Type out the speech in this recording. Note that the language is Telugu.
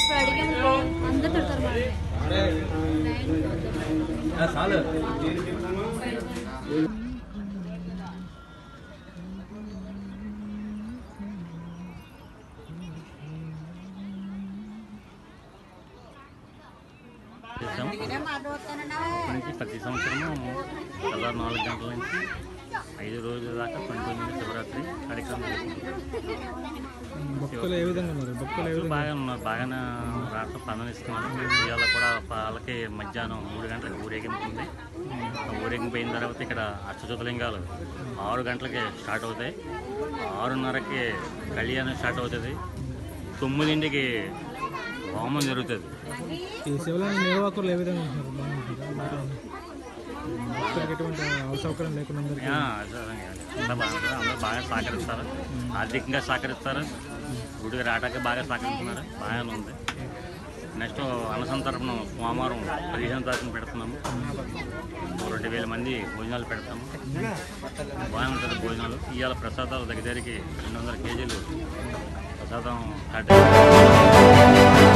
ఇప్పుడు అడిగాము అందరు తిడతారు మనల్ని. చేసాం ఇప్పటి నుంచి ప్రతి సంవత్సరము తెల్లారు నాలుగు గంటల నుంచి ఐదు రోజుల దాకా పంతొమ్మిది శివరాత్రి కార్యక్రమం జరుగుతుంది భక్తులు ఏ విధంగా ఉన్నారు భక్తులు ఏ భక్తులు బాగా ఉన్నారు బాగానే రాష్ట్రం స్పందనిస్తున్నారు ఇవాళ కూడా వాళ్ళకి మధ్యాహ్నం మూడు గంటలకు ఊరేగింపుంది ఊరేగింపు అయిన తర్వాత ఇక్కడ అష్టచతులింగాలు ఆరు గంటలకి స్టార్ట్ అవుతాయి ఆరున్నరకి కళ్యాణం స్టార్ట్ అవుతుంది తొమ్మిదింటికి హోమం జరుగుతుంది ఈ శివలాని నిర్వాహకులు ఏ విధంగా ఉంటున్నారు బాగుంటుందా బాగా భక్తులకు ఎటువంటి అవసౌకర్యం లేకుండా అందరికీ ఆ, అదే, అంతా బాగా అందరూ బాగా సహకరిస్తారు ఆర్థికంగా సహకరిస్తారు గుడికి రావడానికి బాగా సహకరిస్తున్నారు బాగానే ఉంది నెక్స్ట్ అన్నసంతర్పణ సోమవారం పదిహేను తారీఖున పెడుతున్నాము ఓ రెండు వేల మంది భోజనాలు పెడతాము బాగానే ఉంటుంది భోజనాలు ఇవాళ ప్రసాదాలు దగ్గర దగ్గరికి రెండు వందల కేజీలు ప్రసాదం స్టార్ట్ అయింది